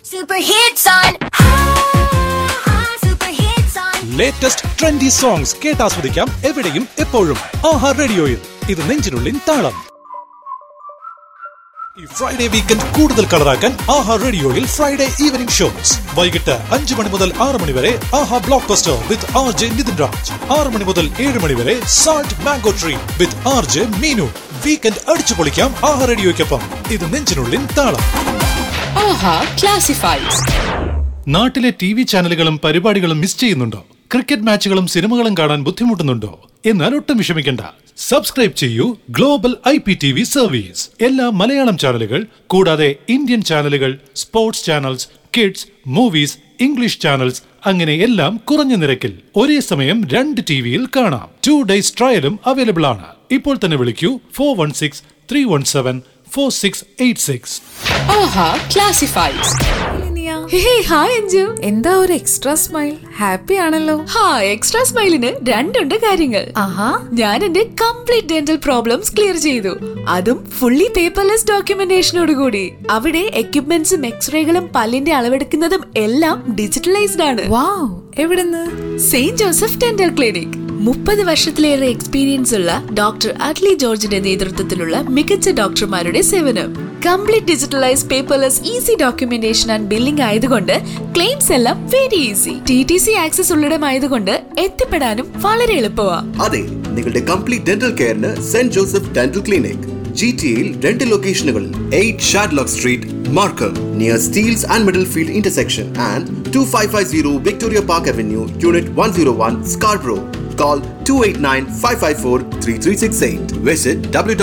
Super hits on. Ah, super hits on. Latest trendy songs കേട്ടാസ്വദിക്കാം എവിടെയും എപ്പോഴും ആഹാ റേഡിയോയിൽ ഇത് നെഞ്ചിനുള്ളിൻ താളം ഈ ഫ്രൈഡേ വീക്കെൻഡ് കൂടുതൽ കളറാക്കാൻ ആഹാ റേഡിയോയിൽ ഫ്രൈഡേ ഈവനിംഗ് ഷോസ് വൈകിട്ട് അഞ്ച് മണി മുതൽ ആറ് മണി വരെ Aaha blockbuster with R J Nithin Raj ആറ് മണി മുതൽ ഏഴ് മണി വരെ salt mango tree with R J Meenu weekend അടിച്ചു പൊളിക്കാം ആഹാ റേഡിയോയ്ക്കൊപ്പം ഇത് നെഞ്ചിനുള്ളിൻ താളം ആഹാ ക്ലാസിഫൈഡ്സ് നാട്ടിലെ ടി വി ചാനലുകളും പരിപാടികളും മിസ് ചെയ്യുന്നുണ്ടോ ക്രിക്കറ്റ് മാച്ചുകളും സിനിമകളും കാണാൻ ബുദ്ധിമുട്ടുന്നുണ്ടോ എന്നാൽ ഒട്ടും വിഷമിക്കണ്ട സബ്സ്ക്രൈബ് ചെയ്യൂ global I P T V service എല്ലാ മലയാളം ചാനലുകൾ കൂടാതെ ഇന്ത്യൻ ചാനലുകൾ sports channels kids movies English channels അങ്ങനെ എല്ലാം കുറഞ്ഞ നിരക്കിൽ ഒരേ സമയം രണ്ട് ടി വിയിൽ കാണാം ടു ഡേയ്സ് ട്രയലും അവൈലബിൾ ആണ് ഇപ്പോൾ തന്നെ വിളിക്കൂ four one six three one seven four six eight six Aaha classifieds hey hi Anju എന്താ ഒരു എക്സ്ട്രാ സ്മൈൽ ഹാപ്പി ആണല്ലോ ഹാ എക്സ്ട്രാ സ്മൈലിന് രണ്ടുണ്ട് കാര്യങ്ങൾ ആഹാ ഞാൻ എന്റെ കംപ്ലീറ്റ് ഡെന്റൽ പ്രോബ്ലംസ് ക്ലിയർ ചെയ്തു അതും ഫുള്ളി പേപ്പർലെസ് ഡോക്യുമെന്റേഷനോട് കൂടി അവിടെ എക്യുപ്മെന്റ്സും എക്സ്റേകളും പല്ലിന്റെ അളവെടുക്കുന്നതും എല്ലാം ഡിജിറ്റലൈസ്ഡ് ആണ് വാവ് എവിടുന്ന് സെയിന്റ് ജോസഫ് ഡെന്റൽ ക്ലിനിക് മുപ്പത് വർഷത്തിലേറെ എക്സ്പീരിയൻസ് ഉള്ള ഡോക്ടർ അഡ്ലി ജോർജിന്റെ നേതൃത്വത്തിലുള്ള മികച്ച ഡോക്ടർമാരുടെ സേവനം complete digitalise paperless easy documentation and billing ആയതുകൊണ്ട് ക്ലെയിംസ് എല്ലാം very easy T T C access ഉള്ളിടമായതുകൊണ്ട് എത്തിപ്പെടാനും വളരെ എളുപ്പമാ അതെ നിങ്ങളുടെ കംപ്ലീറ്റ് ഡെന്റൽ കെയറിന് Saint Joseph dental clinic G ടിയിൽ രണ്ട് ലൊക്കേഷനുകളിൽ eight Shadlock street Markham near Steeles and Middlefield intersection and two five five zero Victoria Park avenue unit one zero one Scarborough Call 289-554-3368. Visit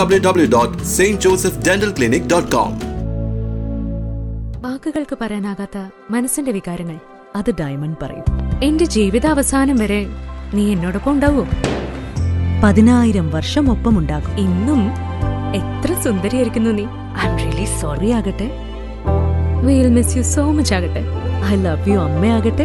www.stjosephdentalclinic.com. വാക്കുകൾക്ക് പറയാനാകാത്ത മനസ്സിന്റെ വികാരങ്ങൾ അത് diamond പറയും എന്റെ ജീവിതാവസാനം വരെ നീ എന്നോടൊപ്പം ഉണ്ടാവോ പതിനായിരം വർഷം ഒപ്പമുണ്ടാകും ഇന്നും എത്ര സുന്ദരിയായിരിക്കുന്നു നീ ഐ എം റിയലി സോറി ആകട്ടെ will miss you so much ആകട്ടെ ഐ ലവ് യു അമ്മയാകട്ടെ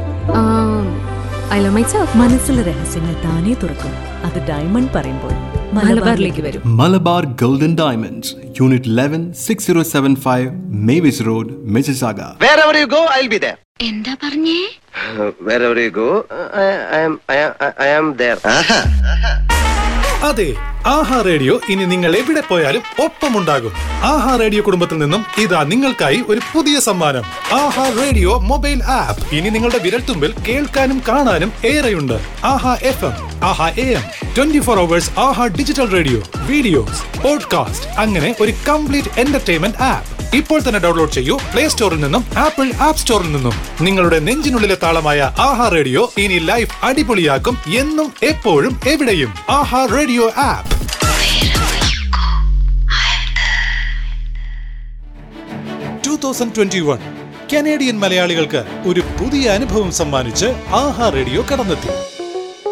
ഐ ലവ് മൈ സെൽഫ് മനസ്സിലെ രഹസ്യങ്ങൾ താനേ തുറക്കും അത് ഡയമണ്ട് പറയുമ്പോൾ മലബാറിലേക്ക് വരും Malabar Golden Diamonds, Unit 11, 6075, Mavis Road, Mississauga. Wherever you go, I'll be there. എന്താ പറഞ്ഞേ Wherever you go, I, I am, I am, I am there. അതെ ആഹാ റേഡിയോ ഇനി നിങ്ങൾ എവിടെ പോയാലും ഒപ്പമുണ്ടാകും ആഹാ റേഡിയോ കുടുംബത്തിൽ നിന്നും ഇതാ നിങ്ങൾക്കായി ഒരു പുതിയ സമ്മാനം ആഹാ റേഡിയോ മൊബൈൽ ആപ്പ് ഇനി നിങ്ങളുടെ വിരൽത്തുമ്പിൽ കേൾക്കാനും കാണാനും ഏറെയുണ്ട് Aaha F M Aaha A M twenty four hours Aaha digital radio videos podcast അങ്ങനെ ഒരു കംപ്ലീറ്റ് എന്റർടൈൻമെന്റ് ആപ്പ് ഇപ്പോൾ തന്നെ ഡൗൺലോഡ് ചെയ്യൂ പ്ലേ സ്റ്റോറിൽ നിന്നും ആപ്പിൾ ആപ്പ് സ്റ്റോറിൽ നിന്നും നിങ്ങളുടെ നെഞ്ചിനുള്ളിലെ താളമായ ആഹാ റേഡിയോ ഇനി ലൈഫ് അടിപൊളിയാക്കും എന്നും എപ്പോഴും എവിടെയും Aaha radio app two thousand twenty one Canadian മലയാളികൾക്ക് ഒരു പുതിയ അനുഭവം സമ്മാനിച്ച് ആഹാ റേഡിയോ കടന്നെത്തി